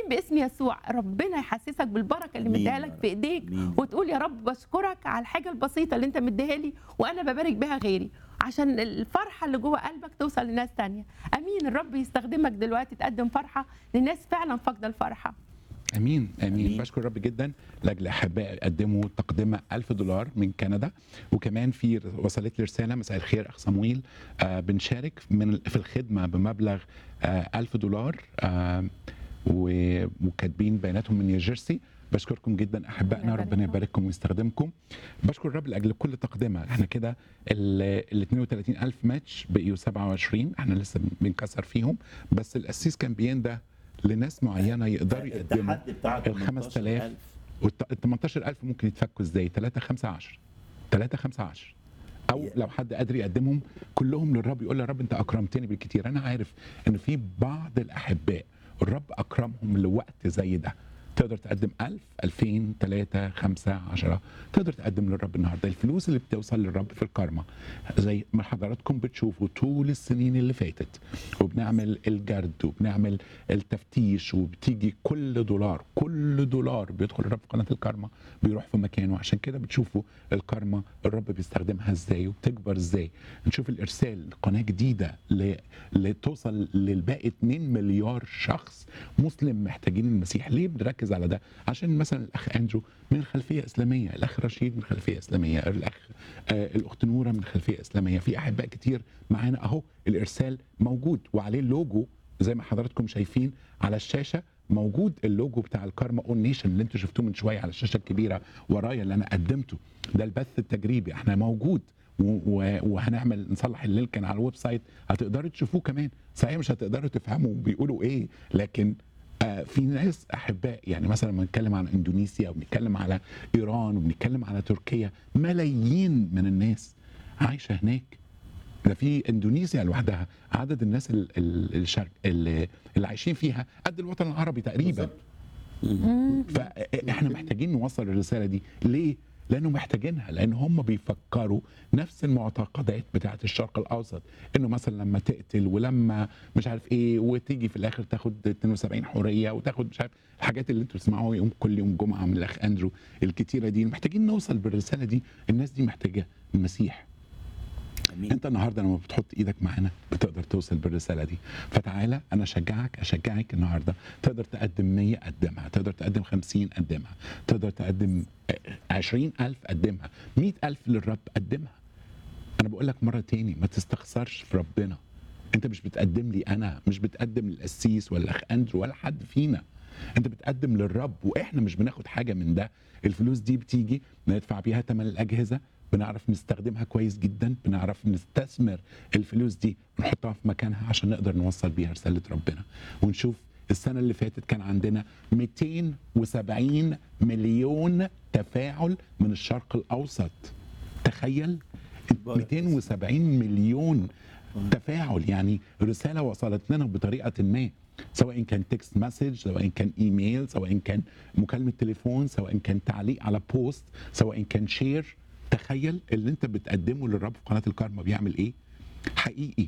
امين باسم يسوع ربنا يحسسك بالبركه اللي آمين مديها يا لك رب. في ايديك آمين. وتقول يا رب بشكرك على الحاجه البسيطه اللي انت مديها لي وانا ببارك بها غيري عشان الفرحه اللي جوه قلبك توصل لناس تانية امين الرب يستخدمك دلوقتي تقدم فرحه لناس فعلا فاقده الفرحه امين امين, أمين. بشكر الرب جدا لاجل احبائي قدموا تقدمه 1000 دولار من كندا وكمان في وصلت لي رساله مساء الخير اخ صمويل آه بنشارك من في الخدمه بمبلغ آه 1000 دولار آه و- وكاتبين بياناتهم من نيوجيرسي بشكركم جدا احبائنا ربنا ربنا يبارككم. يبارككم ويستخدمكم بشكر الرب لاجل كل تقدمه احنا كده ال 32000 ماتش بقيوا 27 احنا لسه بنكسر فيهم بس القسيس كان بينده لناس معينه يقدروا يقدموا التحدي بتاع ال 5000 وال 18000 ممكن يتفكوا ازاي 3 5 10 3 5 10 او Yeah. لو حد قادر يقدمهم كلهم للرب يقول يا رب انت اكرمتني بالكتير انا عارف ان في بعض الاحباء الرب اكرمهم لوقت زي ده تقدر تقدم 1000 2000 3 5 10 تقدر تقدم للرب النهارده الفلوس اللي بتوصل للرب في الكارما زي ما حضراتكم بتشوفوا طول السنين اللي فاتت وبنعمل الجرد وبنعمل التفتيش وبتيجي كل دولار كل دولار بيدخل الرب في قناه الكارما بيروح في مكانه عشان كده بتشوفوا الكارما الرب بيستخدمها ازاي وبتكبر ازاي نشوف الارسال قناه جديده ل... لتوصل للباقي 2 مليار شخص مسلم محتاجين المسيح ليه بنركز على ده عشان مثلا الاخ اندرو من خلفيه اسلاميه الاخ رشيد من خلفيه اسلاميه الاخ آه الاخت نوره من خلفيه اسلاميه في احباء كتير معانا اهو الارسال موجود وعليه اللوجو زي ما حضراتكم شايفين على الشاشه موجود اللوجو بتاع الكارما اون نيشن اللي انتوا شفتوه من شويه على الشاشه الكبيره ورايا اللي انا قدمته ده البث التجريبي احنا موجود و- و- وهنعمل نصلح الليل كان على الويب سايت هتقدروا تشوفوه كمان صحيح مش هتقدروا تفهموا بيقولوا ايه لكن آه، في ناس احباء يعني مثلا لما نتكلم عن اندونيسيا وبنتكلم على ايران وبنتكلم على تركيا ملايين من الناس عايشه هناك ده في اندونيسيا لوحدها عدد الناس ال- ال- الشرق اللي, اللي عايشين فيها قد الوطن العربي تقريبا فاحنا محتاجين نوصل الرساله دي ليه لانه محتاجينها لان هم بيفكروا نفس المعتقدات بتاعه الشرق الاوسط انه مثلا لما تقتل ولما مش عارف ايه وتيجي في الاخر تاخد 72 حريه وتاخد مش عارف الحاجات اللي انتوا بتسمعوها يوم كل يوم جمعه من الاخ اندرو الكتيره دي محتاجين نوصل بالرساله دي الناس دي محتاجه المسيح امين انت النهارده لما بتحط ايدك معانا بتقدر توصل بالرساله دي فتعالى انا اشجعك اشجعك النهارده تقدر تقدم 100 قدمها تقدر تقدم 50 قدمها تقدر تقدم 20000 قدمها 100000 للرب قدمها انا بقول لك مره تاني ما تستخسرش في ربنا انت مش بتقدم لي انا مش بتقدم للقسيس ولا اخ اندرو ولا حد فينا انت بتقدم للرب واحنا مش بناخد حاجه من ده الفلوس دي بتيجي ندفع بيها ثمن الاجهزه بنعرف نستخدمها كويس جدا بنعرف نستثمر الفلوس دي ونحطها في مكانها عشان نقدر نوصل بيها رساله ربنا ونشوف السنه اللي فاتت كان عندنا 270 مليون تفاعل من الشرق الاوسط تخيل 270 مليون تفاعل يعني رساله وصلت لنا بطريقه ما سواء كان تكست مسج سواء كان ايميل سواء كان مكالمه تليفون سواء كان تعليق على بوست سواء كان شير تخيل اللي انت بتقدمه للرب في قناه الكارما بيعمل ايه حقيقي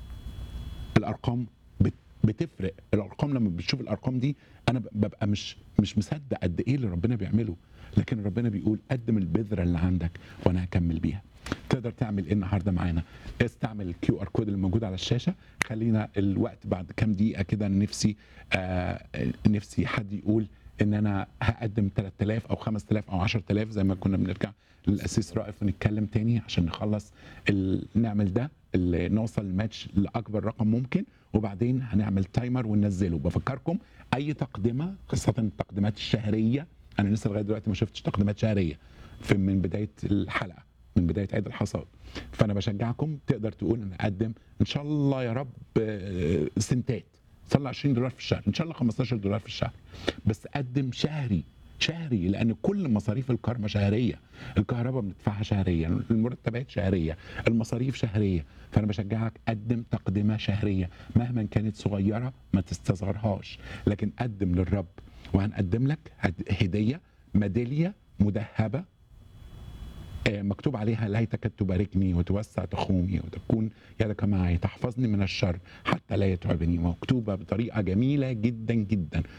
الارقام بت- بتفرق الارقام لما بتشوف الارقام دي انا ب- ببقى مش مش مصدق قد ايه اللي ربنا بيعمله لكن ربنا بيقول قدم البذره اللي عندك وانا هكمل بيها تقدر تعمل ايه النهارده معانا استعمل الكيو ار كود اللي موجود على الشاشه خلينا الوقت بعد كام دقيقه كده نفسي آه نفسي حد يقول ان انا هقدم 3000 او 5000 او 10000 زي ما كنا بنرجع للاسيس رائف ونتكلم تاني عشان نخلص ال- نعمل ده اللي نوصل الماتش لاكبر رقم ممكن وبعدين هنعمل تايمر وننزله بفكركم اي تقدمه خاصه التقديمات الشهريه انا لسه لغايه دلوقتي ما شفتش تقديمات شهريه في من بدايه الحلقه من بدايه عيد الحصاد فانا بشجعكم تقدر تقول انا اقدم ان شاء الله يا رب آه، سنتات صلى 20 دولار في الشهر ان شاء الله 15 دولار في الشهر بس قدم شهري شهري لان كل مصاريف الكارما شهريه الكهرباء بندفعها شهريا المرتبات شهريه المصاريف شهريه فانا بشجعك قدم تقدمه شهريه مهما كانت صغيره ما تستصغرهاش لكن قدم للرب وهنقدم لك هد- هديه ميداليه مذهبه آه، مكتوب عليها ليتك تباركني وتوسع تخومي وتكون يدك معي تحفظني من الشر حتى لا يتعبني مكتوبة بطريقة جميلة جدا جدا